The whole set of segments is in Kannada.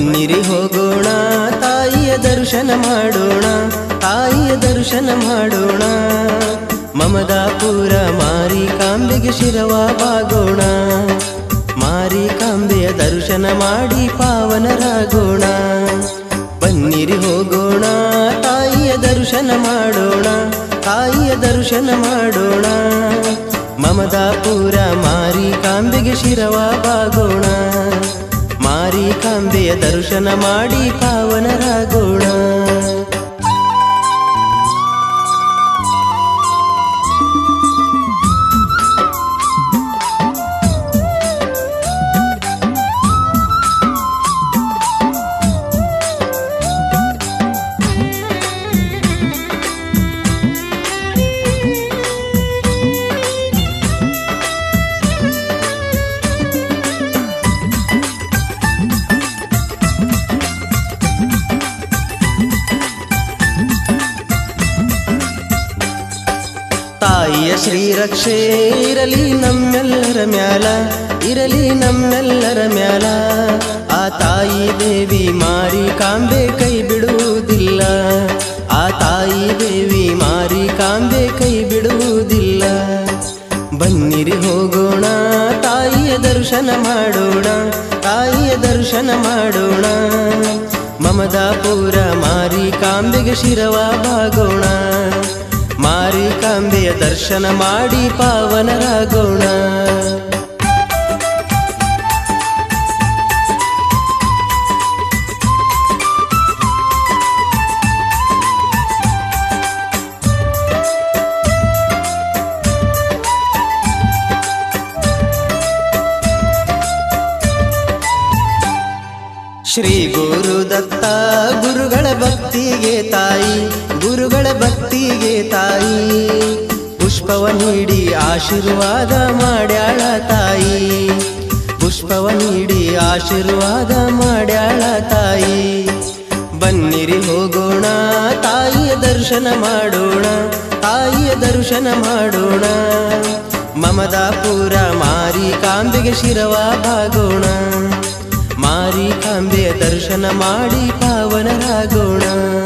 ಬನ್ನಿರಿ ಹೋಗೋಣ ತಾಯಿಯ ದರ್ಶನ ಮಾಡೋಣ ತಾಯಿಯ ದರ್ಶನ ಮಾಡೋಣ ಮಮದಾಪುರ ಮಾರಿ ಕಾಂಬೆಗೆ ಶಿರವಾಗೋಣ ಮಾರಿ ಕಾಂಬೆಯ ದರ್ಶನ ಮಾಡಿ ಪಾವನರಾಗೋಣ ಬನ್ನಿರಿ ಹೋಗೋಣ ತಾಯಿಯ ದರ್ಶನ ಮಾಡೋಣ ತಾಯಿಯ ದರ್ಶನ ಮಾಡೋಣ ಮಮದಾಪುರ ಮಾರಿ ಕಾಂಬೆಗೆ ಶಿರವಾಗೋಣ ಮಾರಿ ಕಾಂಬೆಯ ದರ್ಶನ ಮಾಡಿ ಪಾವನರಾಗೋಣ ತಾಯಿಯ ಶ್ರೀರಕ್ಷೆ ಇರಲಿ ನಮ್ಮೆಲ್ಲರ ಮ್ಯಾಲ ಇರಲಿ ನಮ್ಮೆಲ್ಲರ ಮ್ಯಾಲ ಆ ತಾಯಿ ದೇವಿ ಮಾರಿ ಕಾಂಬೆ ಕೈ ಬಿಡುವುದಿಲ್ಲ ಆ ತಾಯಿ ದೇವಿ ಮಾರಿ ಕಾಂಬೆ ಕೈ ಬಿಡುವುದಿಲ್ಲ ಬನ್ನಿರಿ ಹೋಗೋಣ ತಾಯಿಯ ದರ್ಶನ ಮಾಡೋಣ ತಾಯಿಯ ದರ್ಶನ ಮಾಡೋಣ ಮಮದಾಪುರ ಮಾರಿ ಕಾಂಬೆಗೆ ಶಿರವಾಗೋಣ ಮಾರಿ ಕಾಂಬೆಯ ದರ್ಶನ ಮಾಡಿ ಪಾವನರಾಗೋಣ ಶ್ರೀ ಗುರುದತ್ತ ಗುರುಗಳ ಭಕ್ತಿಗೆ ತಾಯಿ ಗುರುಗಳ ಭಕ್ತಿಗೆ ತಾಯಿ ಪುಷ್ಪವ ನೀಡಿ ಆಶೀರ್ವಾದ ಮಾಡ್ಯಾಳ ತಾಯಿ ಪುಷ್ಪವ ನೀಡಿ ಆಶೀರ್ವಾದ ಮಾಡ್ಯಾಳ ತಾಯಿ ಬನ್ನಿರಿ ಹೋಗೋಣ ತಾಯಿಯ ದರ್ಶನ ಮಾಡೋಣ ತಾಯಿಯ ದರ್ಶನ ಮಾಡೋಣ ಮಮದಾಪುರ ಮಾರಿ ಕಾಂಬೆಗೆ ಶಿರವಾಗೋಣ ಮಾರಿ ಕಾಂಬೆಯ ದರ್ಶನ ಮಾಡಿ ಪಾವನರಾಗೋಣ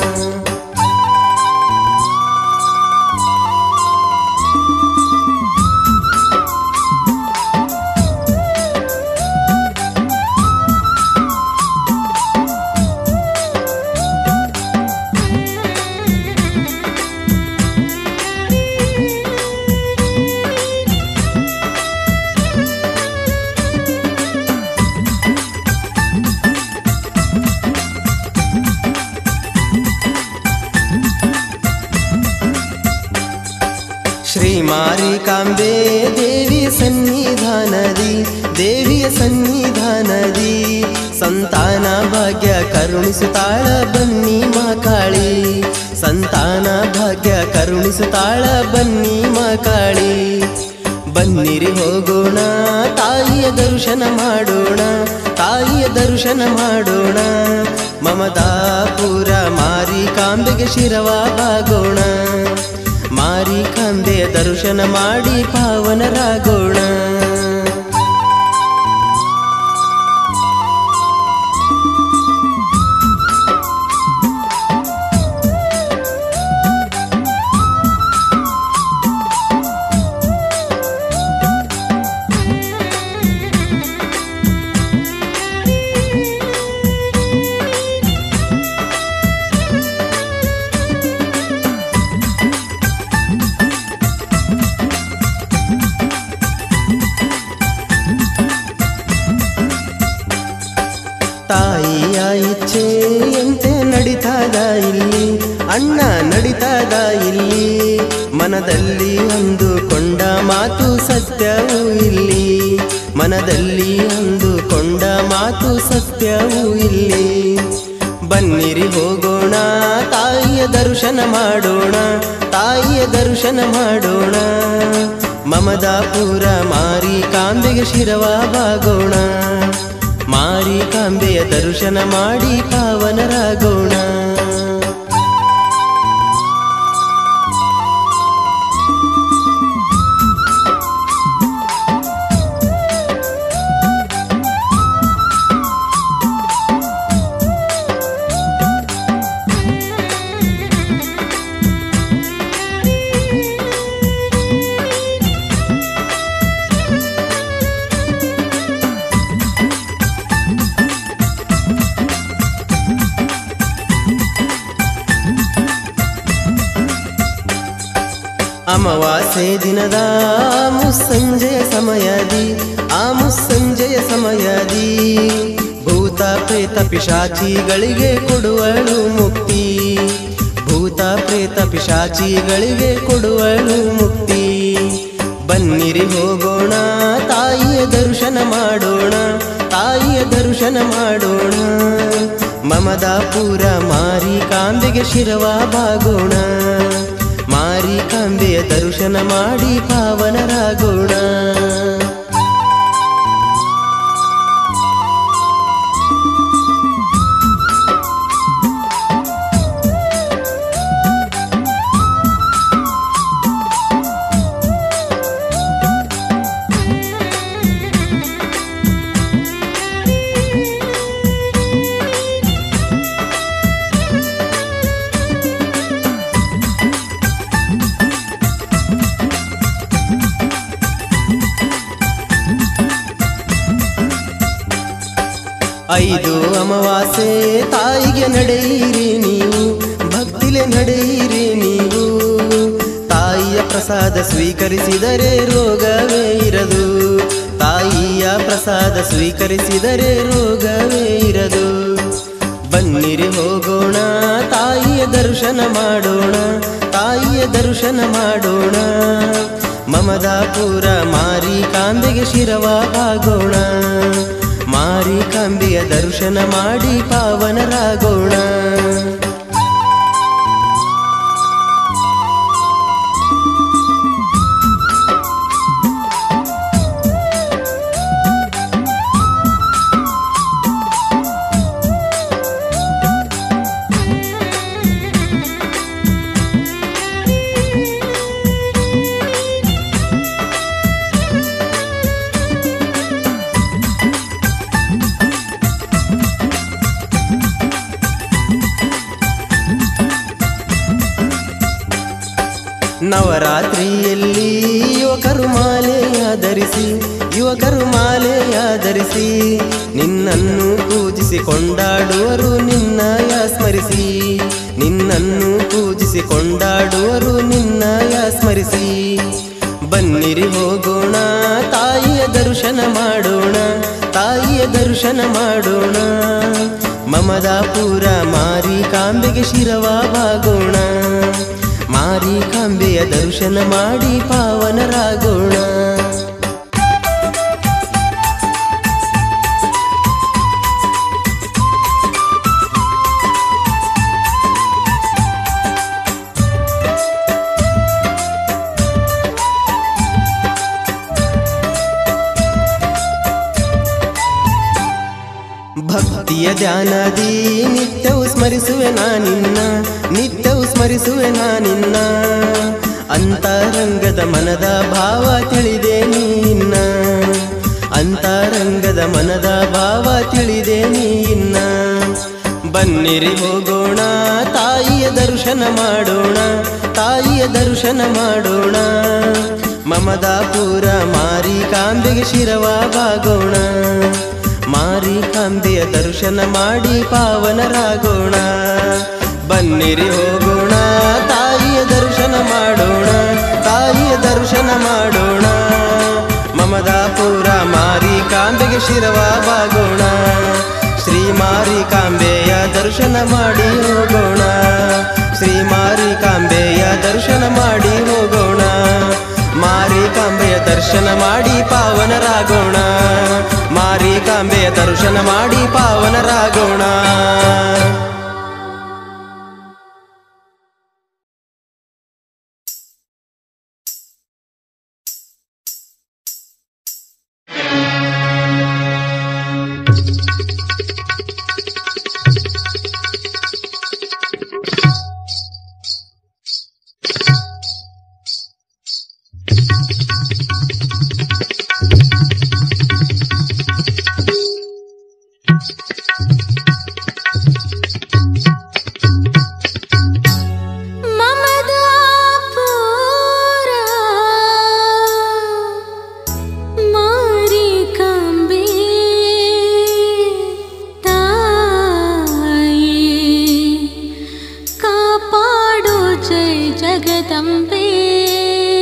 ಶ್ರೀ ಮಾರಿಕಾಂಬೆ ದೇವಿಯ ಸನ್ನಿಧಾನದಿ ದೇವಿಯ ಸನ್ನಿಧಾನದಿ ಸಂತಾನ ಭಾಗ್ಯ ಕರುಣಿಸುತ್ತಾಳ ಬನ್ನಿ ಮಾಕಾಳಿ ಸಂತಾನ ಭಾಗ್ಯ ಕರುಣಿಸುತ್ತಾಳ ಬನ್ನಿ ಮಾಕಾಳಿ ಬನ್ನಿರಿ ಹೋಗೋಣ ತಾಯಿಯ ದರ್ಶನ ಮಾಡೋಣ ತಾಯಿಯ ದರ್ಶನ ಮಾಡೋಣ ಮಮದಾಪುರ ಮಾರಿ ಕಾಂಬೆಗೆ ಶಿರವಾಗೋಣ ಮಾರಿ ಕಾಂಬೆಯ ದರ್ಶನ ಮಾಡಿ ಪಾವನರಾಗೋಣ ತಾಯಿಯ ಇಚ್ಛೆಯಂತೆ ನಡೀತದ ಇಲ್ಲಿ ಅಣ್ಣ ನಡೀತದ ಇಲ್ಲಿ ಮನದಲ್ಲಿ ಅಂದುಕೊಂಡ ಮಾತು ಸತ್ಯವೂ ಇಲ್ಲಿ ಮನದಲ್ಲಿ ಅಂದುಕೊಂಡ ಮಾತು ಸತ್ಯವೂ ಇಲ್ಲಿ ಬನ್ನಿರಿ ಹೋಗೋಣ ತಾಯಿಯ ದರ್ಶನ ಮಾಡೋಣ ತಾಯಿಯ ದರ್ಶನ ಮಾಡೋಣ ಮಮದಾಪುರ ಮಾರಿ ಕಾಂಬೆಗೆ ಶಿರವಾಗೋಣ ಮಾರಿ ಕಾಂಬೆಯ ದರ್ಶನ ಮಾಡಿ ಪಾವನರಾಗೋಣ ಅಮಾವಾಸ್ಯೆ ದಿನದ ಮುಸ್ಸಂಜೆಯ ಸಮಯದಿ ಆ ಮುಸ್ಸಂಜೆಯ ಸಮಯದಿ ಭೂತ ಪ್ರೇತ ಪಿಶಾಚಿಗಳಿಗೆ ಕೊಡುವಳು ಮುಕ್ತಿ ಭೂತ ಪ್ರೇತ ಪಿಶಾಚಿಗಳಿಗೆ ಕೊಡುವಳು ಮುಕ್ತಿ ಬನ್ನಿರಿ ಹೋಗೋಣ ತಾಯಿಯ ದರ್ಶನ ಮಾಡೋಣ ತಾಯಿಯ ದರ್ಶನ ಮಾಡೋಣ ಮಮದಾಪುರ ಮಾರಿ ಕಾಂಬೆಗೆ ಶಿರವ ಬಾಗೋಣ ಮಾರಿ ಕಾಂಬೆಯ ದರ್ಶನ ಮಾಡಿ ಪಾವನರಾಗೋಣ ಐದು ಅಮಾವಾಸ್ಯೆ ತಾಯಿಗೆ ನಡೆಯಿರಿ ನೀವು ಭಕ್ತಿಲೆ ನಡೆಯಿರಿ ನೀವು ತಾಯಿಯ ಪ್ರಸಾದ ಸ್ವೀಕರಿಸಿದರೆ ರೋಗವೇ ಇರದು ತಾಯಿಯ ಪ್ರಸಾದ ಸ್ವೀಕರಿಸಿದರೆ ರೋಗವೇ ಇರದು ಬನ್ನಿರಿ ಹೋಗೋಣ ತಾಯಿಯ ದರ್ಶನ ಮಾಡೋಣ ತಾಯಿಯ ದರ್ಶನ ಮಾಡೋಣ ಮಮದಾಪುರ ಮಾರಿ ಕಾಂಬೆಗೆ ಶಿರವ ಆಗೋಣ ಮಾರಿ ಕಾಂಬೆಯ ದರ್ಶನ ಮಾಡಿ ಪಾವನರಾಗೋಣ ನವರಾತ್ರಿಯಲ್ಲಿ ಯುವಕರು ಮಾಲೆಯ ಧರಿಸಿ ಯುವಕರು ಮಾಲೆಯ ಧರಿಸಿ ನಿನ್ನನ್ನು ಪೂಜಿಸಿ ಕೊಂಡಾಡುವರು ನಿನ್ನಯ ಸ್ಮರಿಸಿ ನಿನ್ನನ್ನು ಪೂಜಿಸಿ ಕೊಂಡಾಡುವರು ನಿನ್ನಯ ಸ್ಮರಿಸಿ ಬನ್ನಿರಿ ಹೋಗೋಣ ತಾಯಿಯ ದರ್ಶನ ಮಾಡೋಣ ತಾಯಿಯ ದರ್ಶನ ಮಾಡೋಣ ಮಮದಾಪುರ ಮಾರಿ ಕಾಂಬೆಗೆ ಶಿರವಾಗೋಣ ಮಾರಿ ಕಾಂಬೆಯ ದರ್ಶನ ಮಾಡಿ ಪಾವನರಾಗೋಣ ಭಕ್ತಿಯ ಧ್ಯಾನದಿ ನಿತ್ಯವು ಸ್ಮರಿಸುವೆ ನಾನಿನ್ನ ನಿತ್ಯವು ಸ್ಮರಿಸುವೆ ನಾನಿನ್ನ ಅಂತರಂಗದ ಮನದ ಭಾವ ತಿಳಿದೆ ನೀನ್ನ ಅಂತರಂಗದ ಮನದ ಭಾವ ತಿಳಿದೆ ನೀನ್ನ ಬನ್ನಿರಿ ಹೋಗೋಣ ತಾಯಿಯ ದರ್ಶನ ಮಾಡೋಣ ತಾಯಿಯ ದರ್ಶನ ಮಾಡೋಣ ಮಮದಾಪುರ ಮಾರಿ ಕಾಂಬೆಗೆ ಶಿರವಾಗೋಣ ಮಾರಿ ಕಾಂಬೆಯ ದರ್ಶನ ಮಾಡಿ ಪಾವನರಾಗೋಣ ಬನ್ನಿರಿ ಹೋಗೋಣ ತಾಯಿಯ ದರ್ಶನ ಮಾಡೋಣ ತಾಯಿಯ ದರ್ಶನ ಮಾಡೋಣ ಮಮದಾಪುರ ಮಾರಿ ಕಾಂಬೆಗೆ ಶಿರವಾಗೋಣ ಶ್ರೀ ಮಾರಿ ಕಾಂಬೆಯ ದರ್ಶನ ಮಾಡಿ ಹೋಗೋಣ ಶ್ರೀ ಮಾರಿ ಕಾಂಬೆಯ ದರ್ಶನ ಮಾಡಿ ಹೋಗೋಣ ಮಾರಿ ಕಾಂಬೆಯ ದರ್ಶನ ಮಾಡಿ ಪಾವನರಾಗೋಣ ಮಾರಿ ಕಾಂಬೆಯ ದರ್ಶನ ಮಾಡಿ ಪಾವನರಾಗೋಣ ಮಮದಾಪುರ ಮಾರಿ ಕಾಂಬೆ ತಾಯಿ ಕಾಪಾಡು ಜೈ ಜಗದಂಬೆ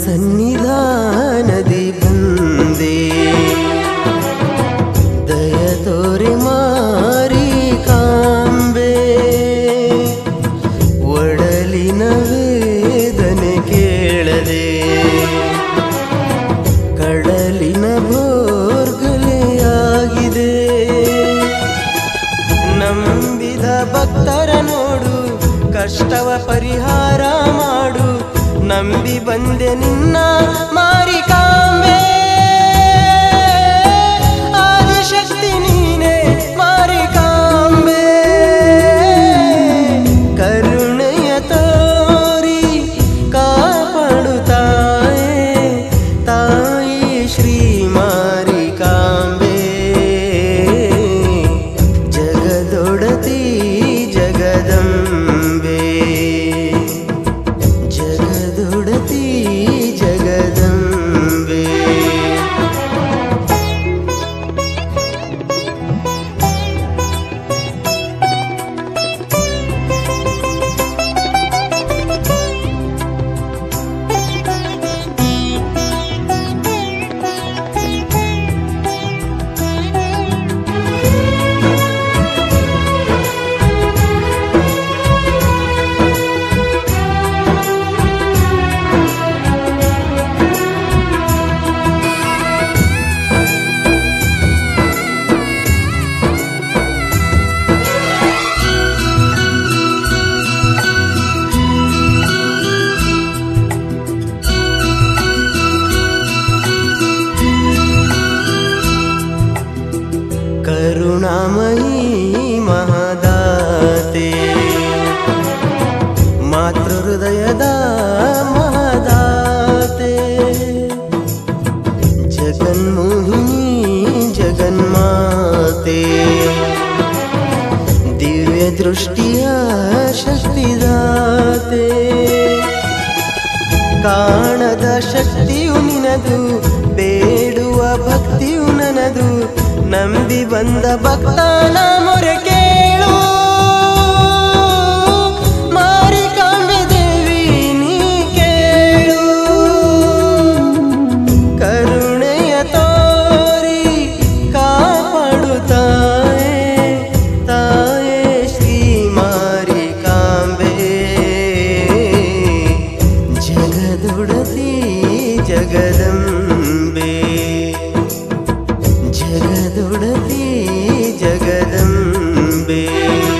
ಸನ್ನಿಧಾನದಿ ಬಂದೆ ದಯ ತೋರೆ ಮಾರಿ ಕಾಂಬೆ ಒಡಲಿನ ವೇದನೆ ಕೇಳದೆ ಕಡಲಿನ ಭೋರ್ಗಲೆಯಾಗಿದೆ ನಂಬಿದ ಭಕ್ತರ ನೋಡು ಕಷ್ಟವ ಪರಿಹಾರ ಮಾಡು ನಂಬಿ ಬಂದೆ ನಿನ್ನ ಮಾರಿಕಾಂಬೆ ಆದಿಶಕ್ತಿ ನೀನೆ ಮಾರಿಕಾಂಬೆ ಕರುಣೆಯ ತೋರಿ ಕಾಪಾಡುತ್ತಾಯೆ ತಾಯಿ ಶ್ರೀ ಮಾರಿಕಾಂಬೆ ಜಗದೊಡತಿ ಜಗದಂಬೆ ಜಗದೊಡತಿ ಜಗದಂಬೆ ಕರುಣಾಮಯಿ ಮಹದಾತೆ ಮಾತೃ ಹೃದಯದ ಮಹದಾತೆ ಜಗನ್ಮೋಹಿನಿ ಜಗನ್ಮಾತೆ ದಿವ್ಯ ದೃಷ್ಟಿಯ ಶಕ್ತಿದಾತೆ ಕಾಣದ ಶಕ್ತಿಯು ನಿನದು ಬೇಡುವ ಭಕ್ತಿಯು ನನದು ನಂಬಿ ಬಂದ ಭಕ್ತನ ಮೊರೆ ಕೇಳು ಮಾರಿಕಾಂಬೆ ದೇವಿ ನೀ ಕೇಳು ಕರುಣೆಯ ತೋರಿ ಕಾಪಾಡುತ್ತಾಯೆ ತಾಯೇ ಶ್ರೀ ಮಾರಿಕಾಂಬೆ ಜಗದೊಡತಿ ಜಗದಂಬೆ ಜಗದೊಡತಿ ಜಗದಂಬೆ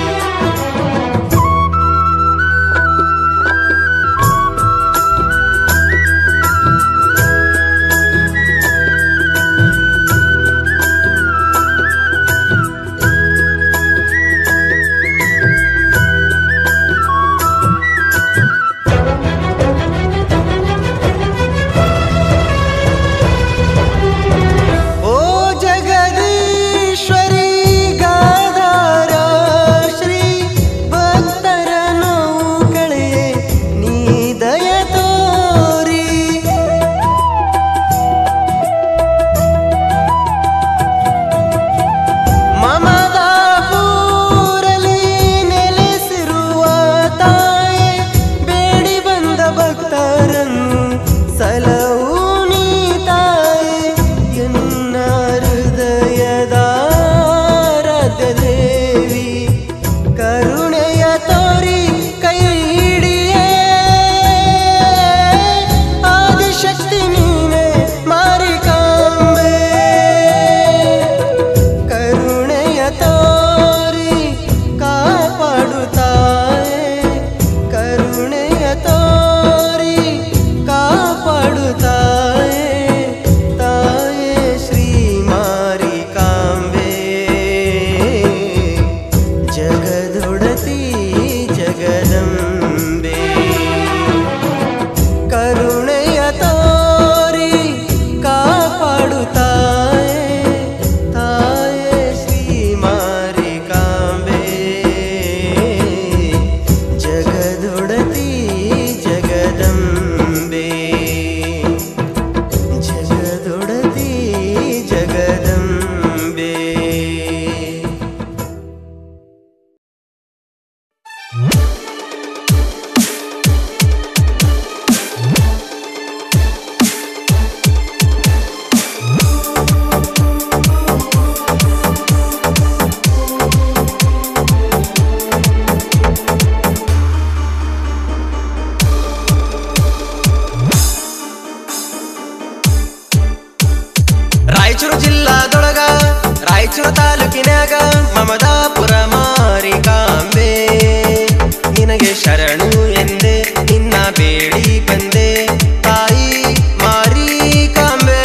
ರಾಯಚೂರು ತಾಲೂಕಿನಾಗ ಮಮದಾಪುರ ಮಾರಿಕಾಂಬೆ ನಿನಗೆ ಶರಣು ಎಂದೆ ನಿನ್ನ ಬೇಡಿ ಬಂದೆ ತಾಯಿ ಮಾರಿಕಾಂಬೆ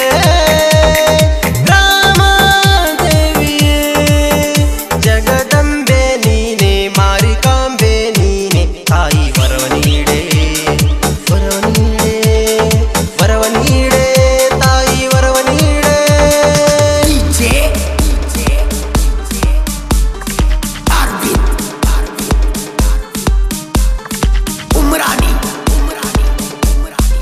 ರಾಮಾದೇವಿಯೇ ಜಗದಂಬೆ ನೀನೆ ಮಾರಿಕಾಂಬೆ ನೀನೆ ತಾಯಿ ವರವ ನೀಡೆ ವರವ ನೀಡೆ ವರವ ನೀಡೆ ತಾಯಿ ವರವ ನೀಡೆ DJ Arvin Umrani Umrani Umrani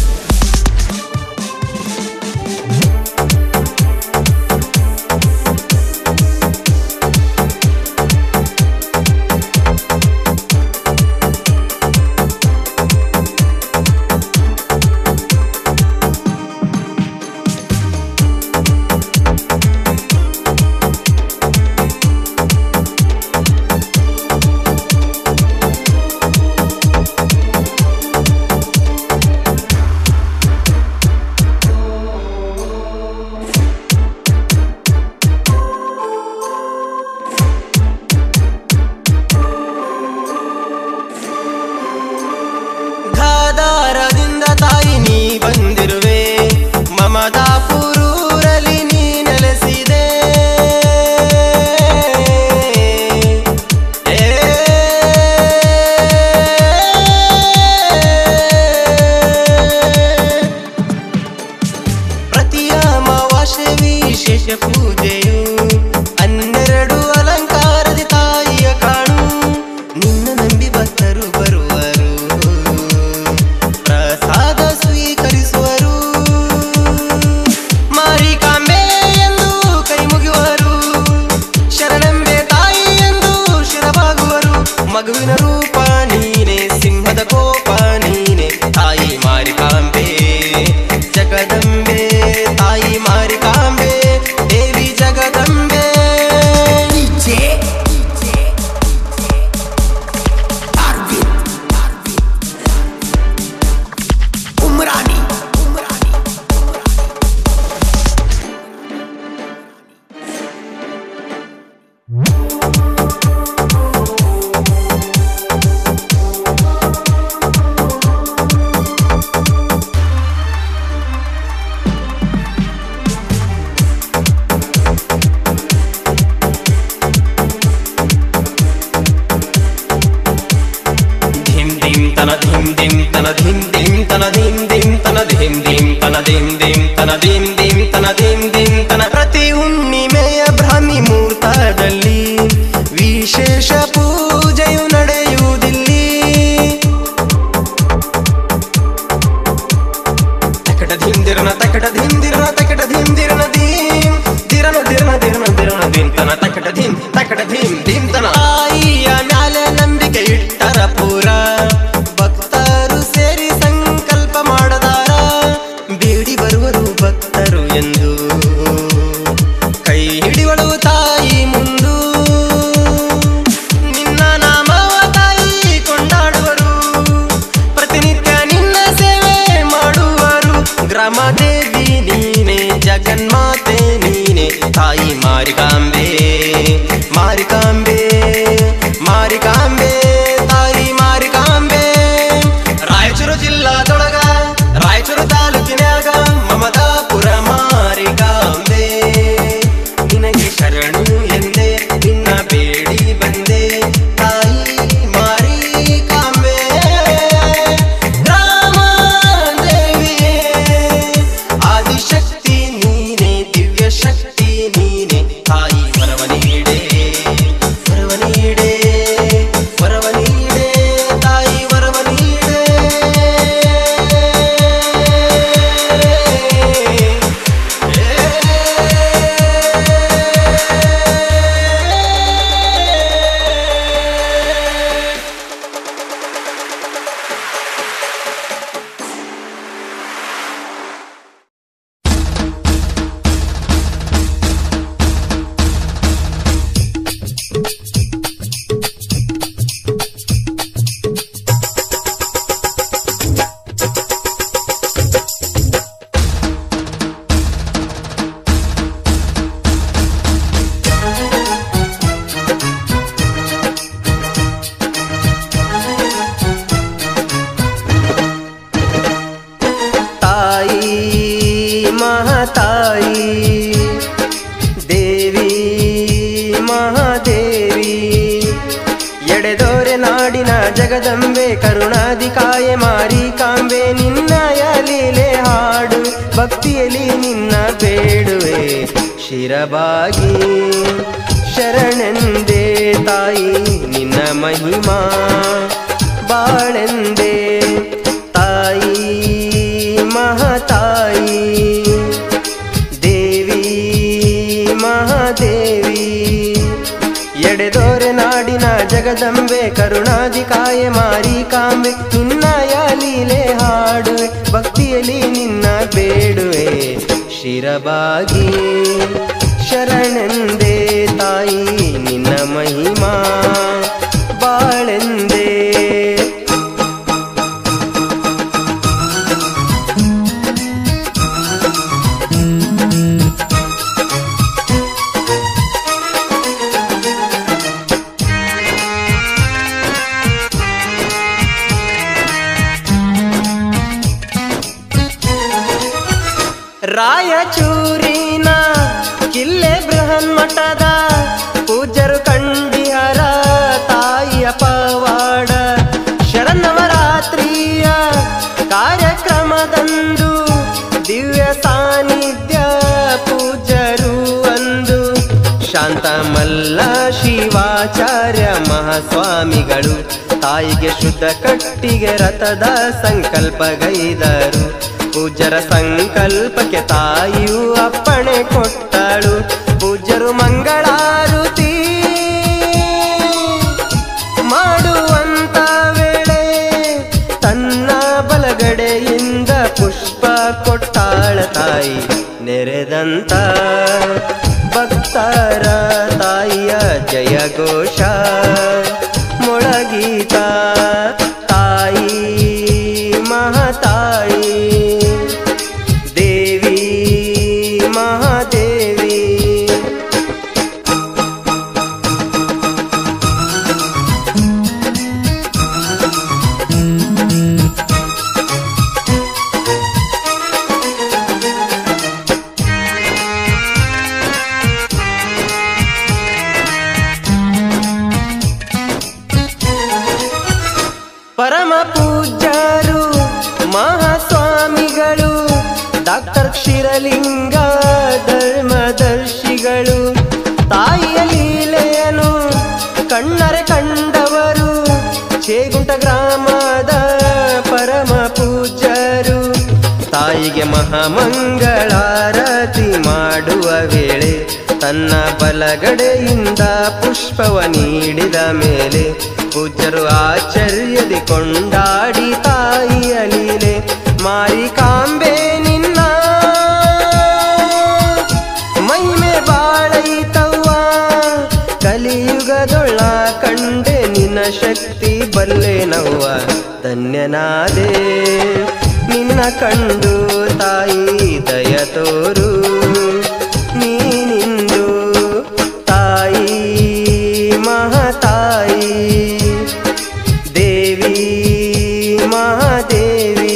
ಧಾದಾರದಿಂದ ತಾಯಿ ನೀ ಬಂದಿರುವೆ ಮಮದಾಪುರೂರಲ್ಲಿ ನೀ ನೆಲೆಸಿದೆ ಏ ಪ್ರತಿಯ ಅಮಾವಾಸ್ಯೆ ವಿಶೇಷ ಪೂಜೆಯು ಹನ್ನೆರಡು ಅಲಂಕಾರದಿ ತಾಯಿಯ ಕಾಣು ನಿನ್ನ ನಂಬಿ ಭಕ್ತರು ಬರುವರು ಪ್ರಸಾದ ಸ್ವೀಕರಿಸುವರು ಮಾರಿಕಾಂಬೆ ಎಂದು ಕೈ ಮುಗಿಯುವರು ಶರಣಂಬೆ ತಾಯಿ ಎಂದು ಶಿರಬಾಗುವರು ಮಗುವಿನ ರೂಪ ನೀನೆ ಸಿಂಹದ ಕೋಪ ನೀನೆ ತಾಯಿ ಮಾರಿಕಾಂಬೆ ಜಗದಂಬೆ ತಾಯಿ ಮಾರಿಕಾಂಬೆ ದೇವಿ Jagadambe DJ Arvin Umrani Umrani ಧಿಂ ಧಿಂ ತನ ಧಿಂ ಧಿಂ ತನ ಧಿಂ ಧಿಂ ತನ ಧಿಂ ಧಿಂ ತನ ಧಿಂ ಧಿಂ ತನ ಧಿಂ ಧಿಂ ತನ ಧಿಂ ಧಿಂ ತನ ಧಿಂ ಧಿಂ ತನ ಪ್ರತಿ ಹುಣ್ಣಿಮೆಯ ಬ್ರಾಹ್ಮಿ ಮುಹೂರ್ತದಲ್ಲಿ ವಿಶೇಷ ಪೂಜೆಯು ನಡೆಯುವುದಿಲ್ಲಿ ತಕಟ ಧಿಂ ದಿರನ ತಕಟ ಧಿಂ ದಿರನ ತಕಟ ಧಿಂ ದಿರನ ಧೀಂ ದಿರನ ದಿರನ ದಿರನ ದಿರನ ಧಿಂ ತನ ತಕಟ ಧಿಂ ತಕಟ ಧಿಂ ಧಿಂ ತನ ತಾಯಿಯ ಮ್ಯಾಲೆ ನಂಬಿಕೆ ಇಟ್ಟರ ಪೂರ ಭಕ್ತರು ಸೇರಿ ಸಂಕಲ್ಪ ಮಾಡದಾರ ಬೇಡಿ ಬರುವರು ಭಕ್ತರು ಎಂದು ಕೈ ಹಿಡಿವಳು ತಾಯಿ ಮುಂದು ನಿನ್ನ ನಾಮವ ತಾಯಿ ಕೊಂಡಾಡುವರು ಪ್ರತಿನಿತ್ಯ ನಿನ್ನ ಸೇವೆ ಮಾಡುವರು ಗ್ರಾಮ ದೇವಿ ನೀನೆ ಜಗನ್ಮಾತೆ ನೀನೆ ತಾಯಿ ಮಾರಿಕಾಂಬೆ ಮಾರಿಕಾಂಬೆ ಮಾರಿಕಾಂಬೆ ತಾಯಿ ಮಾರಿಕಾಂಬೆ ರಾಯಚೂರು ಜಿಲ್ಲಾದೊಳಗ ರಾಯಚೂರು ತಾಲೂಕಿನ್ಯಾಗ ಮಮದಾಪುರ ಮಾರಿಕಾಂಬೆ ನಿನಗೆ ಶರಣು ಎಂದೆ ನಿನ್ನ ಬೇಡಿ ಬಂದೆ ತಾಯಿ ಮಾರಿಕಾಂಬೆ ರಾಮ ದೇವಿಯೇ ಆದಿಶಕ್ತಿ ನೀನೆ ದಿವ್ಯ ಕಾಯೆ ಮಾರಿ ಕಾಂಬೆ ನಿನ್ನಯ ಲೀಲೆ ಹಾಡು ಭಕ್ತಿಯಲ್ಲಿ ನಿನ್ನ ಬೇಡುವೆ ಶಿರಬಾಗಿ ಶರಣೆಂದೇ ತಾಯಿ ನಿನ್ನ ಮಹಿಮಾ ಬಾಳೆಂದೇ ತಾಯಿ ಮಹತಾಯಿ ದೇವಿ ಮಹಾದೇವಿ ಎಡೆದೋರೆ ನಾಡಿನ ಜಗದಂಬೆ ಕರುಣಾದಿ ಕಾಯೆ ಮಾರಿ ಕಾಂಬೆ ನಿನ್ನಯ ಲೀಲೆ ಹಾಡುವೆ ಭಕ್ತಿಯಲ್ಲಿ ನಿನ್ನ ಬೇಡುವೆ ಶಿರಬಾಗಿ ಶರಣೆಂದೇ ತಾಯಿ ನಿನ್ನ ಮಹಿಮಾ ಬಾಳೆಂದೇ ರಾಯಚೂರಿನ ಕಿಲ್ಲೆ ಬೃಹನ್ಮಠದ ಪೂಜರು ಕಂಡಿಹರ ತಾಯಿಯ ಪವಾಡ ಶರನ್ನವರಾತ್ರಿಯ ಕಾರ್ಯಕ್ರಮದಂದು ದಿವ್ಯ ಸಾನ್ನಿಧ್ಯ ಪೂಜರು ಅಂದು ಶಾಂತಮಲ್ಲ ಶಿವಾಚಾರ್ಯ ಮಹಾಸ್ವಾಮಿಗಳು ತಾಯಿಗೆ ಶುದ್ಧ ಕಟ್ಟಿಗೆ ರಥದ ಸಂಕಲ್ಪಗೈದರು ಪೂಜರ ಸಂಕಲ್ಪಕ್ಕೆ ತಾಯಿಯು ಅಪ್ಪಣೆ ಕೊಟ್ಟಳು ಪೂಜರು ಮಂಗಳಾರುತಿ ಮಾಡುವಂತ ವೇಳೆ ತನ್ನ ಬಲಗಡೆಯಿಂದ ಪುಷ್ಪ ಕೊಟ್ಟಾಳ ತಾಯಿ ನೆರೆದಂತ ಭಕ್ತರ ತಾಯಿಯ ಜಯ ಘೋಷ ಮೊಳಗೀತ ತಾಯಿ ಮಹತಾಯಿ ದೇವಿ ಮಹಾದೇವಿ ಪರಮ ಪೂಜ್ಯರು ಮಹಾಸ್ವಾಮಿಗಳು ಡಾಕ್ಟರ್ ಕ್ಷೀರಲಿಂಗ ಧರ್ಮದರ್ಶಿಗಳು ತಾಯಿಯ ಲೀಲೆಯನು ಕಣ್ಣರೆ ಕಂಡವರು ಚೇಗುಂಟ ಗ್ರಾಮದ ಪರಮ ಪೂಜ್ಯರು ತಾಯಿಗೆ ಮಹಾಮಂಗಳಾರತಿ ಮಾಡುವ ವೇಳೆ ತನ್ನ ಬಲಗಡೆಯಿಂದ ಪುಷ್ಪವ ನೀಡಿದ ಮೇಲೆ ಪೂಜ್ಯರು ಆಶ್ಚರ್ಯದಿ ಕೊಂಡಾಡಿ ತಾಯಿಯ ಲೀಲೆ ಮಾರಿಕಾಂಬೆ ನಿನ್ನ ಮಹಿಮೆ ಬಾಳೈತವ್ವ ಕಲಿಯುಗದೊಳ ಕಂಡೆ ನಿನ್ನ ಶಕ್ತಿ ಬಲ್ಲೆನವ್ವ ಧನ್ಯನಾದೆ ನಿನ್ನ ಕಂಡು ತಾಯಿ ದಯ ತೋರು ನೀನಿಂದು ತಾಯಿ ಮಹತಾಯಿ ದೇವಿ ಮಹಾದೇವಿ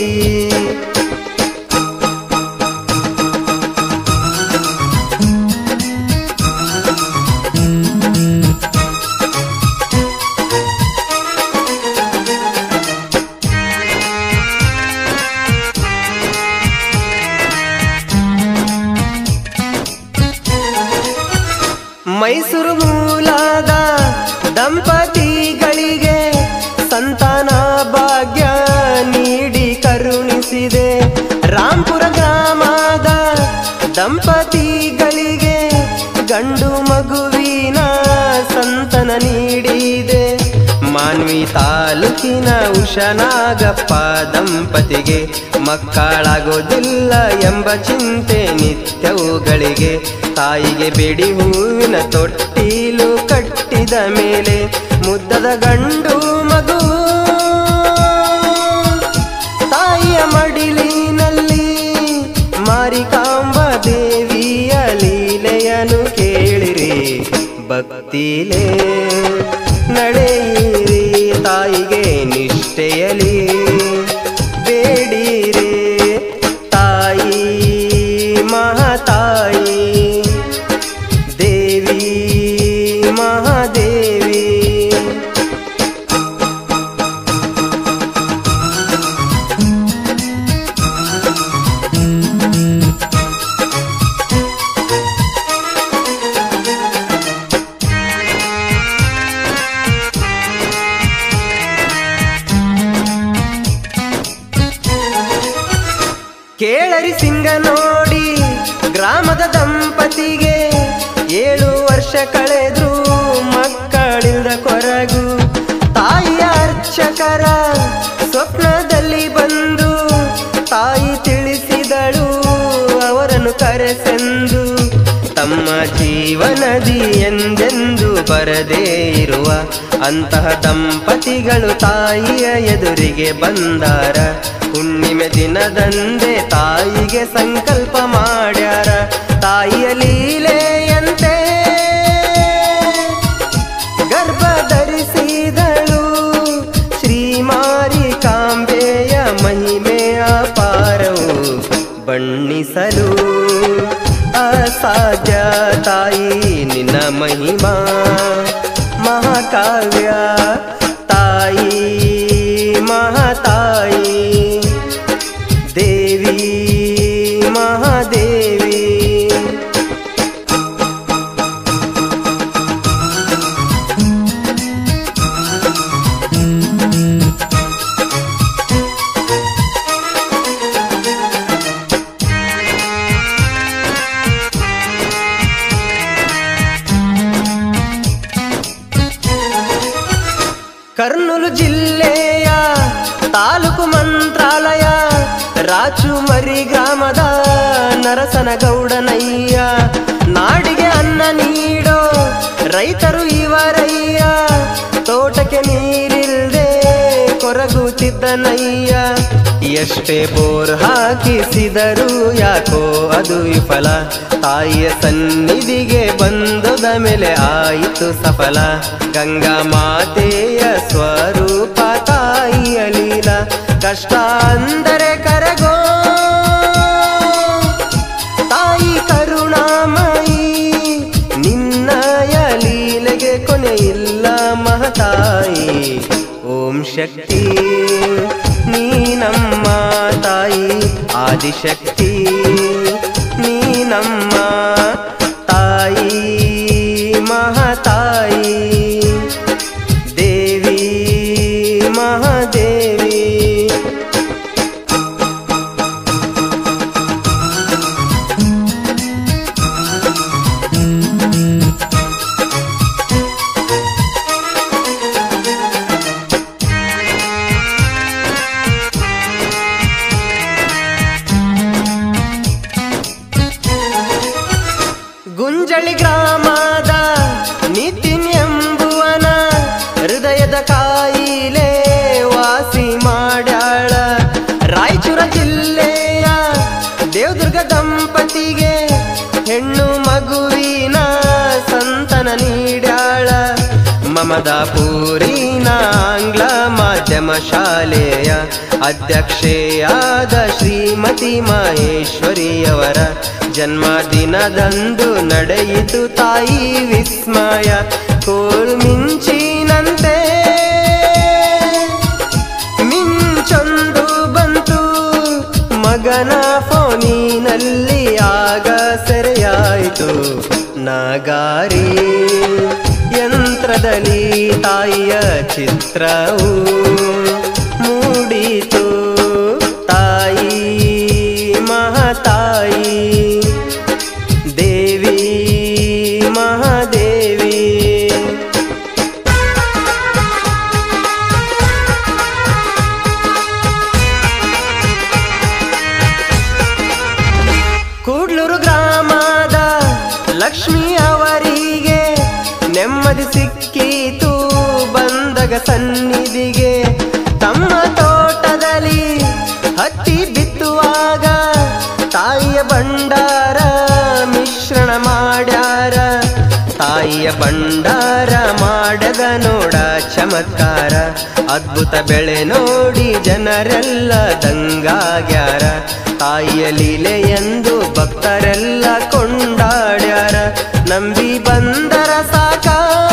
ಮೈಸೂರು ಮೂಲದ ದಂಪತಿಗಳಿಗೆ ಸಂತಾನ ಭಾಗ್ಯ ನೀಡಿ ಕರುಣಿಸಿದೆ ರಾಂಪುರ ಗ್ರಾಮದ ದಂಪತಿಗಳಿಗೆ ಗಂಡು ಮಗುವಿನ ಸಂತನ ನೀಡಿದೆ ಮಾನ್ವಿ ತಾಲೂಕಿನ ಉಷನಾಗಪ್ಪ ದಂಪತಿಗೆ ಮಕ್ಕಳಾಗೋದಿಲ್ಲ ಎಂಬ ಚಿಂತೆ ನಿತ್ಯವುಗಳಿಗೆ ತಾಯಿಗೆ ಬಿಡಿ ಹೂವಿನ ತೊಟ್ಟಿಲು ಕಟ್ಟಿದ ಮೇಲೆ ಮುದ್ದದ ಗಂಡು ಮಗು ತಾಯಿಯ ಮಡಿಲಿನಲ್ಲಿ ಮಾರಿಕಾಂಬ ದೇವಿಯ ಲೀಲೆಯನು ಕೇಳಿರಿ ಭಕ್ತಿಲೇ ನಡೆಯಿರಿ ತಾಯಿಗೆ ನಿಷ್ಠೆಯಲಿ ಬೇಡಿರೆ ತಾಯಿ ಮಹಾತಾಯಿ ದೇವಿ ಮಹಾದೇವಿ ಕೇಳರಿ ಸಿಂಗ ನೋಡಿ ಗ್ರಾಮದ ದಂಪತಿಗೆ ಏಳು ವರ್ಷ ಕಳೆದ್ರು ಮಕ್ಕಳಿಲ್ದ ಕೊರಗು ತಾಯಿಯ ಅರ್ಚಕರ ಸ್ವಪ್ನದಲ್ಲಿ ಬಂದು ತಾಯಿ ತಿಳಿಸಿದಳು ಅವರನ್ನು ಕರೆಸೆಂದು ತಮ್ಮ ಜೀವನದಿ ಎಂದೆಂದು ಬರದೇ ಇರುವ ಅಂತಹ ದಂಪತಿಗಳು ತಾಯಿಯ ಎದುರಿಗೆ ಬಂದಾರ ಹುಣ್ಣಿಮೆ ದಿನದಂದೇ ತಾಯಿಗೆ ಸಂಕಲ್ಪ ಮಾಡ್ಯಾರ ತಾಯಿಯ ಲೀಲೆಯಂತೆ ಗರ್ಭ ಧರಿಸಿದಳು ಶ್ರೀಮಾರಿ ಕಾಂಬೆಯ ಮಹಿಮೆಯ ಪಾರವು ಬಣ್ಣಿಸಲು ಅಸಾಧ್ಯ ತಾಯಿ ನಿನ್ನ ಮಹಿಮಾ ಮಹಾಕಾವ್ಯ ತಾಯಿ ಮಹಾತಾಯಿ ದೇವಿ ಮಹಾದೇವಿ ಕರ್ನೂಲು ಜಿಲ್ಲೆಯ ತಾಲೂಕು ಮಂತ್ರಾಲಯ ರಾಚುಮರಿ ಗ್ರಾಮದ ನರಸನಗೌಡನಯ್ಯ ನಾಡಿಗೆ ಅನ್ನ ನೀಡೋ ರೈತರು ಇವರಯ್ಯ ತೋಟಕ್ಕೆ ನೀರಿಲ್ದೆ ಕೊರಗುತ್ತಿದ್ದನಯ್ಯ ಎಷ್ಟೇ ಬೋರ್ ಹಾಕಿಸಿದರು ಯಾಕೋ ಅದು ವಿಫಲ ತಾಯಿಯ ಸನ್ನಿಧಿಗೆ ಬಂದದ ಮೇಲೆ ಆಯಿತು ಸಫಲ ಗಂಗಾ ಮಾತೆಯ ಸ್ವರೂಪ ತಾಯಿಯ ಲೀಲ ಕಷ್ಟ ಅಂದರೆ ಕರಗೋ ತಾಯಿ ಕರುಣಾಮಯಿ ನಿನ್ನಯ ಲೀಲೆಗೆ ಕೊನೆಯಿಲ್ಲ ಮಹತಾಯಿ ಓಂ ಶಕ್ತಿ ನೀ ನಮ್ಮ ತಾಯಿ ಆದಿಶಕ್ತಿ ನೀ ನಮ್ಮ ತಾಯಿ ಮಹತಾಯಿ ದೇವಿ ಮಹಾದೇವಿ ಗುಂಜಳಿ ಗ್ರಾಮದ ನಿತಿನ್ ಎಂಬುವನ ಹೃದಯದ ಕಾಯಿಲೆ ವಾಸಿ ಮಾಡ್ಯಾಳ ರಾಯಚೂರ ಜಿಲ್ಲೆಯ ದೇವದುರ್ಗ ದಂಪತಿಗೆ ಹೆಣ್ಣು ಮಗುವಿನ ಸಂತನ ನೀಡ್ಯಾಳ ಮಮದಾಪುರಿನ ಆಂಗ್ಲ ಮಾಧ್ಯಮ ಶಾಲೆಯ ಅಧ್ಯಕ್ಷೆಯಾದ ಶ್ರೀಮತಿ ಮಹೇಶ್ವರಿಯವರ ಜನ್ಮದಿನದಂದು ನಡೆಯಿತು ತಾಯಿ ವಿಸ್ಮಯ ಕೋಲ್ಮಿಂಚಿನಂತೆ ಮಿಂಚೊಂದು ಬಂತು ಮಗನ ಫೋನಿನಲ್ಲಿ ಆಗ ಸೆರೆಯಾಯಿತು ನಗಾರಿ ಯಂತ್ರದಲ್ಲಿ ತಾಯಿಯ ಚಿತ್ರವು ಮೂಡಿತು ತಾಯಿ ಮಹತಾಯಿ ದೇವಿ ಮಹಾದೇವಿ ಕೂಡ್ಲೂರು ಗ್ರಾಮದ ಲಕ್ಷ್ಮಿ ಅವರಿಗೆ ನೆಮ್ಮದಿ ಸಿಕ್ಕಿತು ಬಂದಗ ಸನ್ನಿಧಿಗೆ ತಮ್ಮ ತೋಟದಲ್ಲಿ ಹತ್ತಿ ಬಿತ್ತುವಾಗ ತಾಯಿಯ ಭಂಡಾರ ಮಿಶ್ರಣ ಮಾಡ್ಯಾರ ತಾಯಿಯ ಭಂಡಾರ ಮಾಡದ ನೋಡ ಚಮತ್ಕಾರ ಅದ್ಭುತ ಬೆಳೆ ನೋಡಿ ಜನರೆಲ್ಲ ದಂಗಾಗ್ಯಾರ ತಾಯಿಯ ಲೀಲೆ ಎಂದು ಭಕ್ತರೆಲ್ಲ ಕೊಂಡಾಡ್ಯಾರ ನಂಬಿ ಬಂದರ ಸಾಕ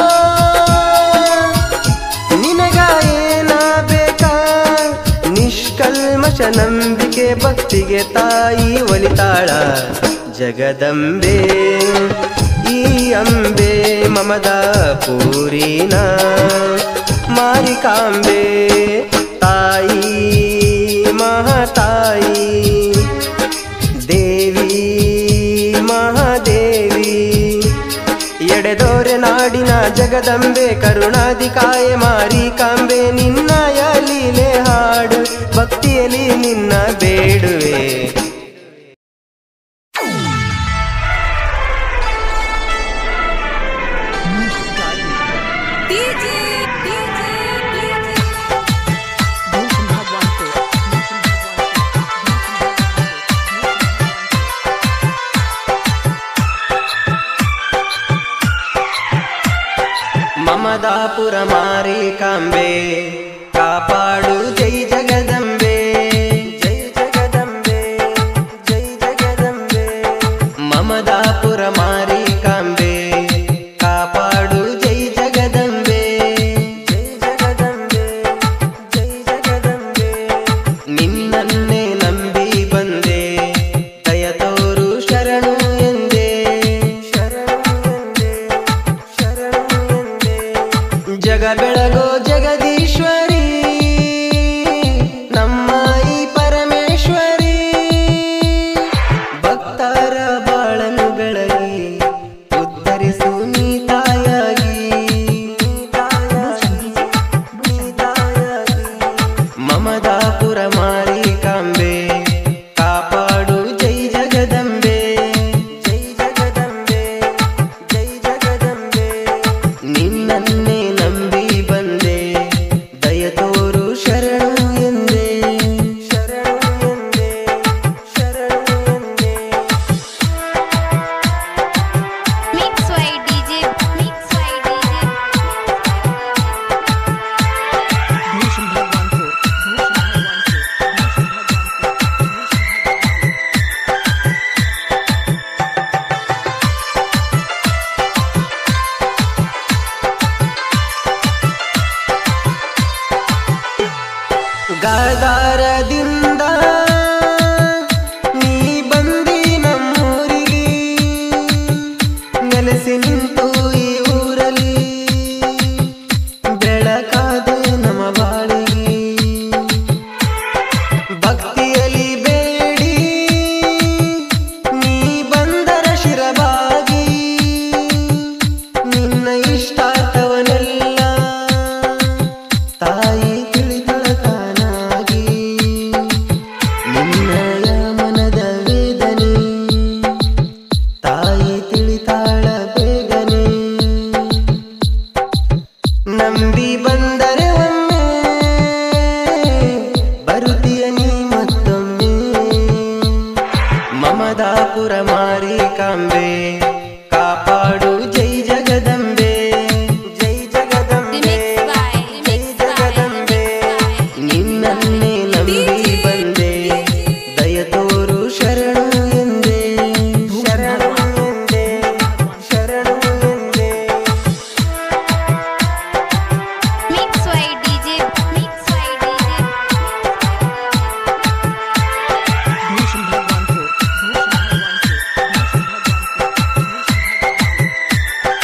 ನಿನಗ ಏನ ಬೇಕಾ ನಿಷ್ಕಲ್ಮಶ ನಂಬಿಕೆ ಭಕ್ತಿಗೆ ತಾಯಿ ಒಲಿತಾಳ ಜಗದಂಬೆ ಈ ಅಂಬೆ ಮಮದ ಪೂರಿನ ಮಾರಿಕಾಂಬೆ ತಾಯಿ ಮಹತಾಯಿ ಜಗದಂಬೆ ಕರುಣಾಧಿಕಾಯ ಮಾರಿ ಕಾಂಬೆ ನಿನ್ನಯ ಲೀಲೆ ಹಾಡು ಭಕ್ತಿಯಲ್ಲಿ ನಿನ್ನ ಬೇಡುವೆ DJ DJ DJ Bhushan Bhagwanpur Bhushan Mamadapur ಮಾರಿ ಕಾಂಬೆ ಕಾಪಾಡು ಜೈ ಜಗದಂಬೆ ಜೈ ಜಗದಂಬೆ ಜೈ ಜಗದಂಬೆ ಮಮದಾಪುರ ಮಾರಿ ಕಾಂಬೆ ಕಾಪಾಡು ಜೈ ಜಗದಂಬೆ ಜೈ ಜಗದಂಬೆ ಜೈ ಜಗದಂಬೆ ನಿನ್ನನ್ನೇ ನಂಬಿ ಬಂದೆ ದಯ ತೋರು ಶರಣು ಎಂದೆ ಶರಣು ಎಂದೆ ಶರಣು ಎಂದೆ ಜಗ ಬೆಳಗೋ ಜಗದೀಶ್ವರಿ ನಮ್ಮ ಈ ಪರಮೇಶ್ವರಿ ಭಕ್ತರ ಬಾಳನು ಬೆಳಗಿ ಉದ್ಧರಿಸು ನೀ ತಾಯಾಗಿ ನೀ ತಾಯಾಗಿ, ನೀ ತಾಯಾಗಿ. ಮಮದಾಪುರ ಮಾರಿ ಕಾಂಬೆ ಕಾಪಾಡು ಜೈ ಜಗದಂಬೆ ಜೈ ಜಗದಂಬೆ ಜೈ ಜಗದಂಬೆ ನಿನ್ನನ್ನೇ ನಂಬಿ ಬಂದೆ ದಯ ತೋರು ಶರಣು ಎಂದೆ ಶರಣು ಎಂದೆ ಶರಣು ಎಂದೆ Mix by DJ, Mix by DJ. Bhushan Bhagwanpur Bhushan Bhagwanpur Bhushan Bhagwanpur ಗಾದಾರದಿಂದ ನೀ ಬಂದಿ ನಮ್ಮೂರಿಗೆ ನೆಲೆಸಿ ನಿಂತು ಈ ಊರಲ್ಲಿ ಬೆಳಕಾದೆ ನಮ್ಮ ಬಾಳಿಗೆ ಭಕ್ತಿಯಲ್ಲಿ ಬೇಡಿ ನೀ ಬಂದರ ಶಿರಬಾಗಿ ನಿನ್ನ ಇಷ್ಟಾರ್ಥವನೆಲ್ಲ ತಾಯಿ ತಿಳಿದಳ ತಾನಾಗಿ ನಿನ್ನಯ ಮನದ ವೇದನೆ ತಾಯಿ ತಿಳಿತಾಳ ಬೇಗನೆ ನಂಬಿ ಬಂದರೆ ಒಮ್ಮೆ ಬರುತ್ತೀಯ ನೀ ಮತ್ತೊಮ್ಮೆ ಮಮದಾಪುರ ಮಾರಿ ಕಾಂಬೆ ಕಾಪಾಡು ಜೈ ಜಗದಂಬೆ ಜೈ Jagadambe Remix by, Jai remix by, Jagadambe remix by. ನಿನ್ನನ್ನೇ ನಂಬಿ ಬಂದೆ ದಯ ತೋರು ಶರಣು ಎಂದೆ ಶರಣು ಎಂದೆ ಶರಣು ಎಂದೆ Mix by DJ, Mix by DJ. Bhushan Bhagwanpur Bhushan Bhagwanpur Bhushan Bhagwanpur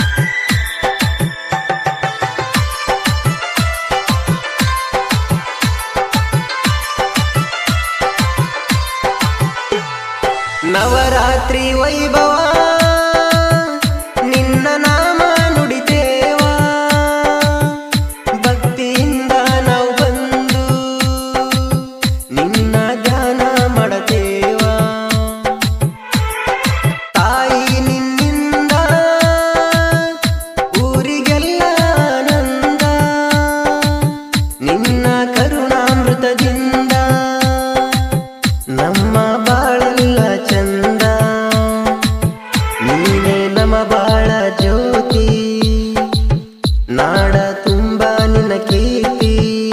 Navratri ವೈಭವ ನಿನ್ನ ನಾಮ ನುಡಿತೇವ ಭಕ್ತಿಯಿಂದ ನಾವು ಬಂದು ನಿನ್ನ ಧ್ಯಾನ ಮಾಡತೇವ ತಾಯಿ ನಿನ್ನಿಂದ ಊರಿಗೆಲ್ಲ ಆನಂದ ನಿನ್ನ ಕರುಣಾಮೃತದಿಂದ ನಮ್ಮ ಬಾಳೆಲ್ಲ ಚಂದ ನೀನೇ ನಮ್ಮ ಬಾಳ ಜ್ಯೋತಿ ನಾಡ ತುಂಬ ನಿನ್ನ ಕೀರ್ತಿ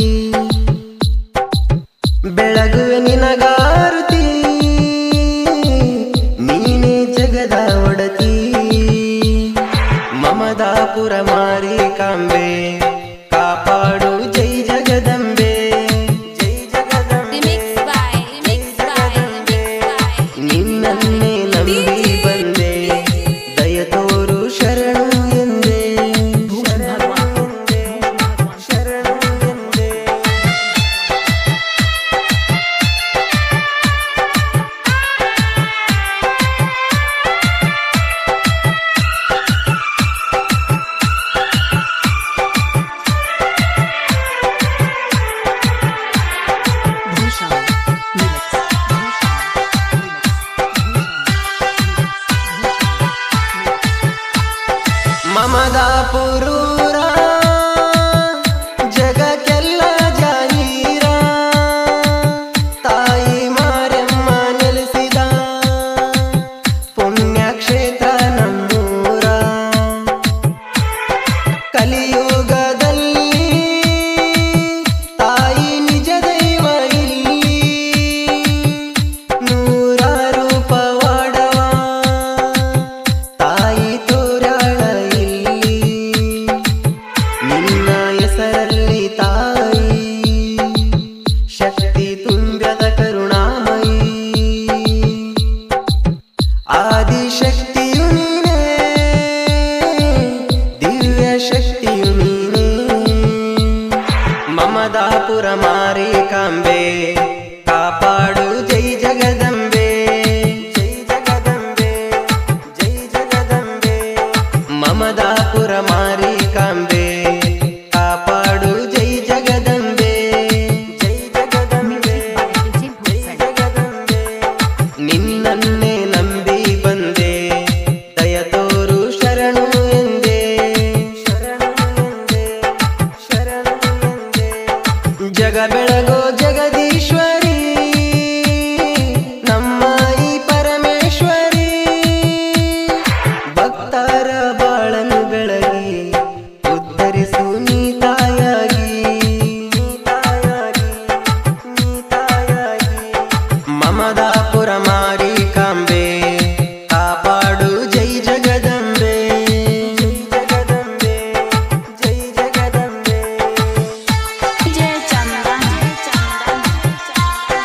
ಬೆಳಗುವೆ ನಿನಗಾರುತಿ ನೀನೇ ಜಗದ ಒಡತಿ ಮಮದಾಪುರ ಮಾರಿ ಕಾಂಬೆ ಕಾಪಾಡು ಜೈ ಜಗದಂಬೆ ಜೈ Jagadambe Remix by, remix by, remix by. ನಿನ್ನನ್ನೇ ನಂಬಿ ಬಂದೆ ದಯ ತೋರು ಶರಣು ಎಂದೆ ಶರಣು ಎಂದೆ ಶರಣು ಎಂದೆ ಮಮದಾಪುರ ಮಾರಿ ಕಾಂಬೆ ಕಾಪಾಡು ಜೈ ಜಗದಂಬೆ ಜೈ ಜಗದಂಬೆ ಜೈ ಜಗದಂಬೆ जय चंदा जय चंदा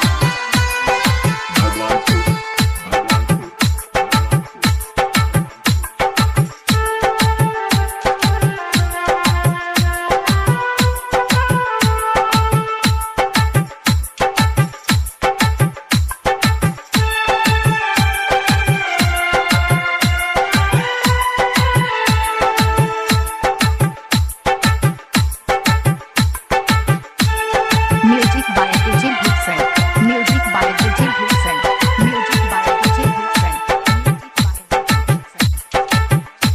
Music by DJ Bluefriend. Music by DJ Bluefriend. Music by DJ Bluefriend. Music by DJ Bluefriend.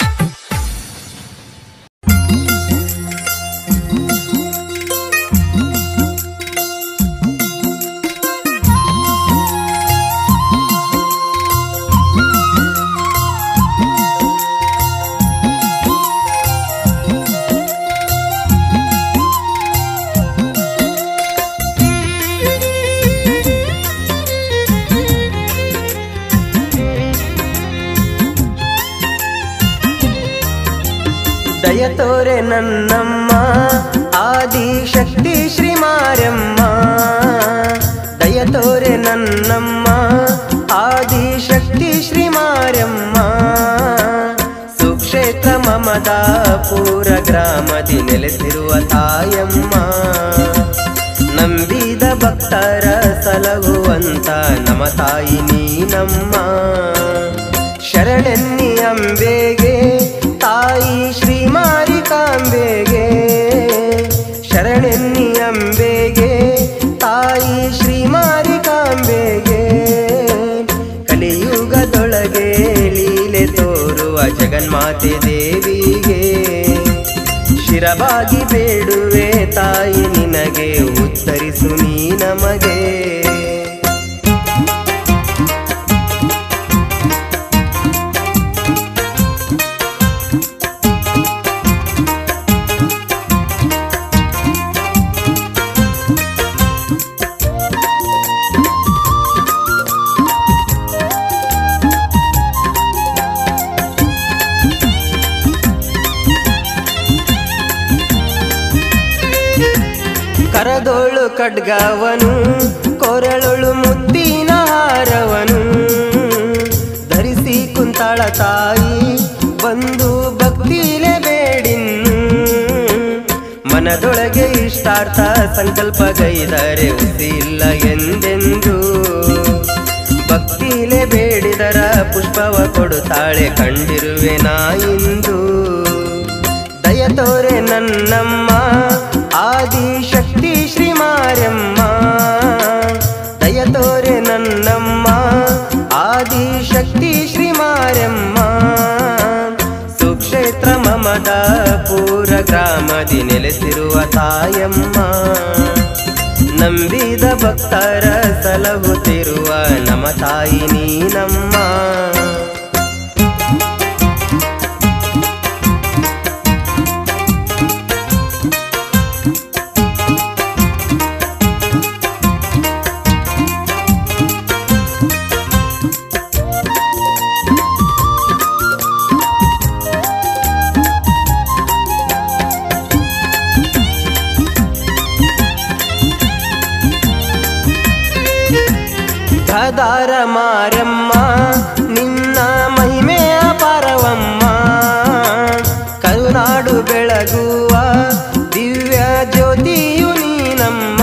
ದಯತೋರೆ ನನ್ನಮ್ಮ ಆದಿಶಕ್ತಿ ಶ್ರೀ ಮಾರಮ್ಮ ದಯತೋರೆ ನನ್ನಮ್ಮ ಆದಿಶಕ್ತಿ ಶ್ರೀ ಮಾರಮ್ಮ ಸುಕ್ಷೇತ್ರ ಮಮದಾಪುರ ಗ್ರಾಮದಿ ನೆಲೆಸಿರುವ ತಾಯಮ್ಮ ನಂಬಿದ ಭಕ್ತರ ಸಲಹುವಂತ ನಮ ತಾಯಿ ನೀನಮ್ಮ ಶರಣೆನ್ನಿ ಅಂಬೆಗೆ ತಾಯಿ ಶ್ರೀ ಮಾರಿಕಾಂಬೆಗೆ ಶರಣೆನ್ನಿ ಅಂಬೆಗೆ ತಾಯಿ ಶ್ರೀ ಮಾರಿಕಾಂಬೆಗೆ ಕಲಿಯುಗದೊಳಗೆ ಲೀಲೆ ತೋರುವ ಜಗನ್ಮಾತೆ ದೇವಿಗೆ ಶಿರವಾಗಿ ಬೇಡುವೆ ತಾಯಿ ನಿನಗೆ ಉತ್ತರಿಸು ನೀ ನಮಗೆ ಕರದೋಳು ಖಡ್ಗವನು ಕೊರಳೊಳು ಮುದ್ದಿನ ಹಾರವನು ಧರಿಸಿ ಕುಂತಾಳ ತಾಯಿ ಬಂದು ಭಕ್ತಿಲೆ ಬೇಡಿನ್ನು ಮನದೊಳಗೆ ಇಷ್ಟಾರ್ಥ ಸಂಕಲ್ಪ ಗೈದರೆ ಉಸಿಲ್ಲ ಎಂದೆಂದು ಭಕ್ತಿಲೆ ಬೇಡಿದರ ಪುಷ್ಪವ ಕೊಡುತ್ತಾಳೆ ಕಂಡಿರುವೆ ನಾ ಇಂದು ದಯತೋರೆ ನನ್ನಮ್ಮ ಆದಿಶಕ್ತಿ ಶ್ರೀ ಮಾರಮ್ಮ ದಯತೋರೆ ನನ್ನಮ್ಮ ಆದಿಶಕ್ತಿ ಶ್ರೀ ಮಾರಮ್ಮ ಸುಕ್ಷೇತ್ರ ಮಮದಾಪುರ ಗ್ರಾಮದಿ ನೆಲೆಸಿರುವ ತಾಯಮ್ಮ ನಂಬಿದ ಭಕ್ತರ ಸಲಹುತ್ತಿರುವ ನಮ ತಾಯಿ ನೀನಮ್ಮ ಗದಾರ ಮಾರಮ್ಮ ನಿನ್ನ ಮಹಿಮೆಯ ಪರವಮ್ಮ ಕರುನಾಡು ಬೆಳಗುವ ದಿವ್ಯ ಜ್ಯೋತಿಯು ನೀನಮ್ಮ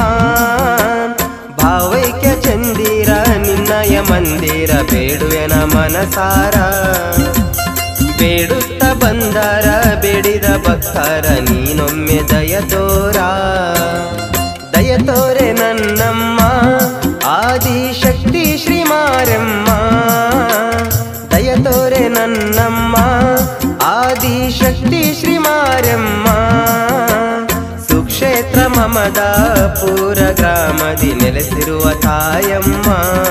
ಭಾವೈಕ್ಯ ಚಂದಿರ ನಿನ್ನಯ ಮಂದಿರ ಬೇಡುವೆನ ಮನಸಾರ ಬೇಡುತ್ತ ಬಂದರ ಬೇಡಿದ ಭಕ್ತರ ನೀನೊಮ್ಮೆ ದಯ ತೋರ ದಯ ತೋರೆ ನನ್ನಮ್ಮ ಆದಿಶಕ್ತಿ ಶ್ರೀ ಮಾರಮ್ಮ ದಯ ತೋರೆ ನನ್ನಮ್ಮ ಆದಿಶಕ್ತಿ ಶ್ರೀ ಮಾರಮ್ಮ ಸುಕ್ಷೇತ್ರ ಮಮದಾಪುರ ಗ್ರಾಮದಿ ನೆಲೆಸಿರುವ ತಾಯಮ್ಮ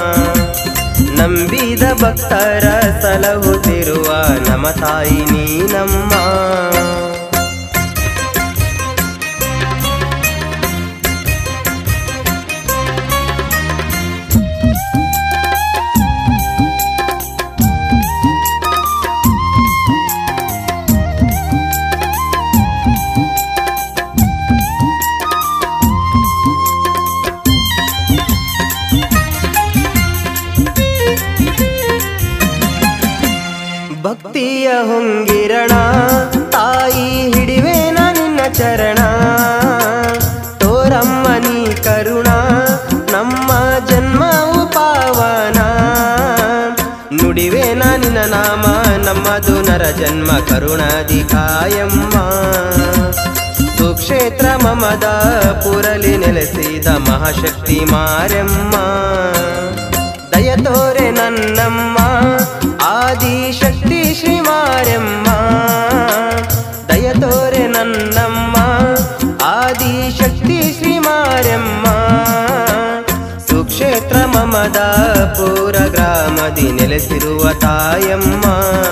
ನಂಬಿದ ಭಕ್ತರ ಸಲಹುತ್ತಿರುವ ನಮ ತಾಯಿ ನೀನಮ್ಮ ಭಕ್ತಿಯ ಹೊಂಗಿರಣ ತಾಯಿ ಹಿಡಿವೇನ ನಿನ್ನ ಚರಣ ತೋರಮ್ಮ ನೀ ಕರುಣ ನಮ್ಮ ಜನ್ಮವು ಪಾವನ ನುಡಿವೇನ ನಿನ್ನ ನಾಮ ನಮ್ಮದು ನರ ಜನ್ಮ ಕರುಣಾದಿ ಕಾಯಮ್ಮ ಸುಕ್ಷೇತ್ರ ಮಮದ ಪುರಲಿ ನೆಲೆಸಿದ ಮಹಾಶಕ್ತಿ ಮಾರೆಮ್ಮ ದಯ ತೋರೆ ನನ್ನಮ್ಮ ಆದಿಶಕ್ತಿ ಶ್ರೀ ಮಾರೆಮ್ಮ ದಯ ತೋರೆ ನನ್ನಮ್ಮ ಆದಿಶಕ್ತಿ ಶ್ರೀ ಮಾರೆಮ್ಮ ಸುಕ್ಷೇತ್ರ ಮಮದ ಪೂರ ಗ್ರಾಮದಿ ನೆಲೆಸಿರುವ ತಾಯಮ್ಮ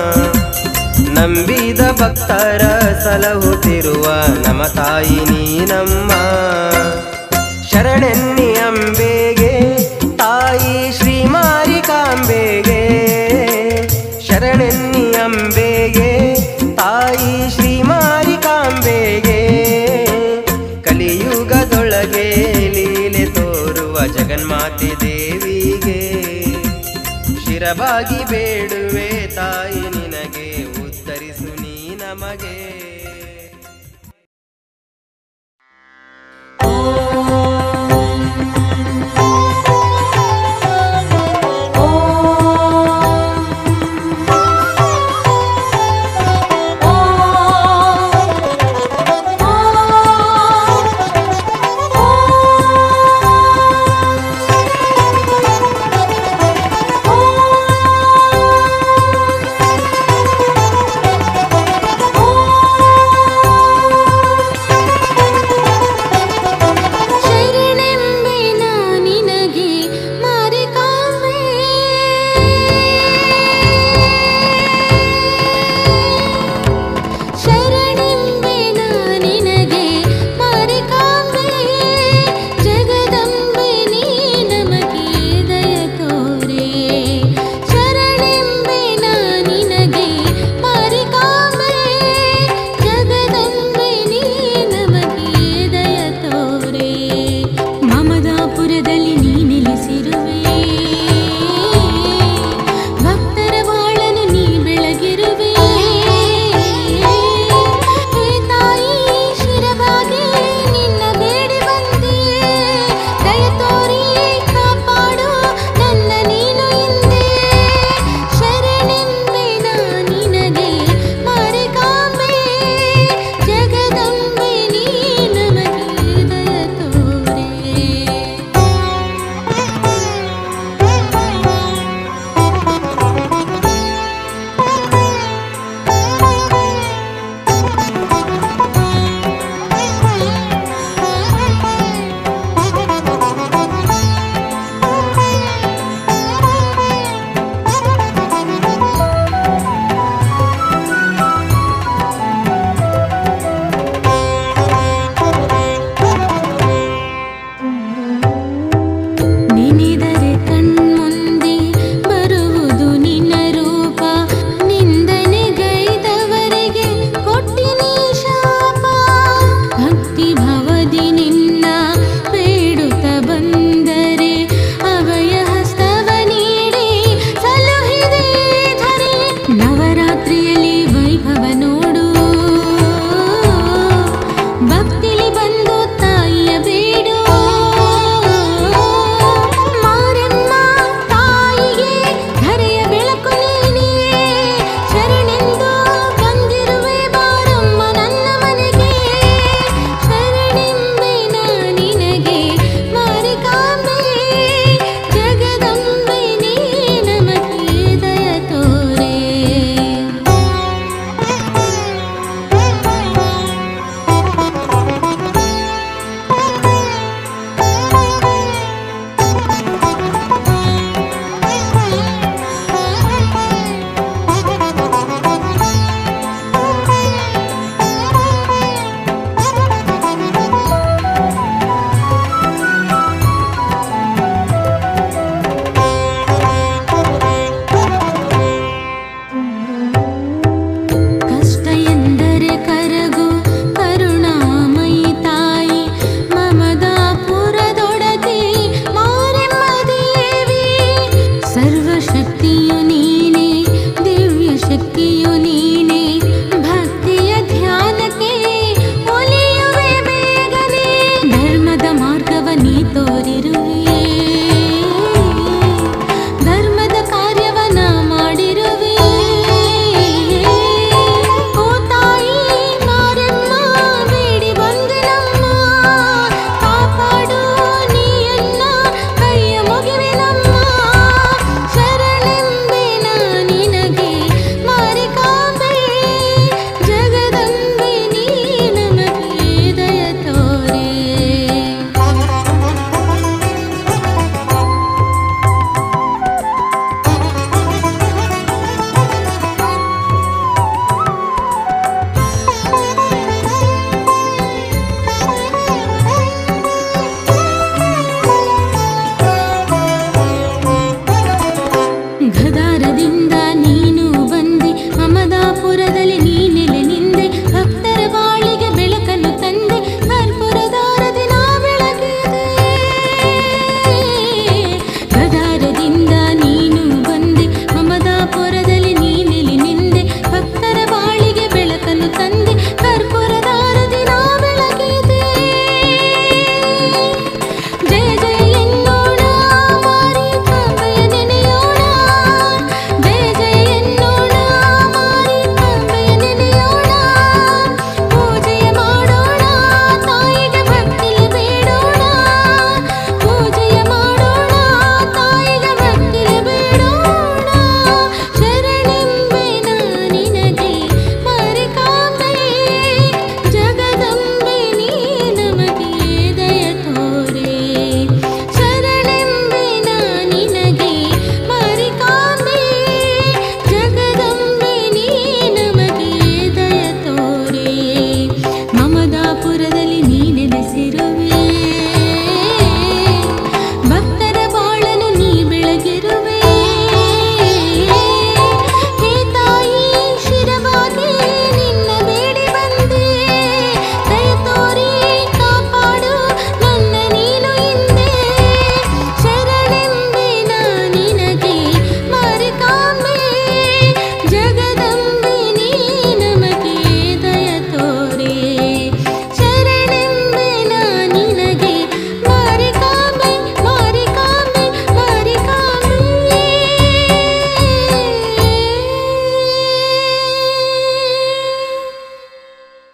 ನಂಬಿದ ಭಕ್ತರ ಸಲಹುತ್ತಿರುವ ನಮ ತಾಯಿ ನೀನಮ್ಮ ಶರಣೆನ್ನಿ ಅಂಬೆಗೆ ತಾಯಿ ಶ್ರೀ ಮಾರಿಕಾಂಬೆಗೆ ಶರಣೆನ್ನಿ ಅಂಬೆಗೆ ತಾಯಿ ಶ್ರೀ ಮಾರಿಕಾಂಬೆಗೆ ಕಲಿಯುಗದೊಳಗೆ ಲೀಲೆ ತೋರುವ ಜಗನ್ಮಾತೆ ದೇವಿಗೆ ಶಿರಬಾಗಿ ಬೇಡು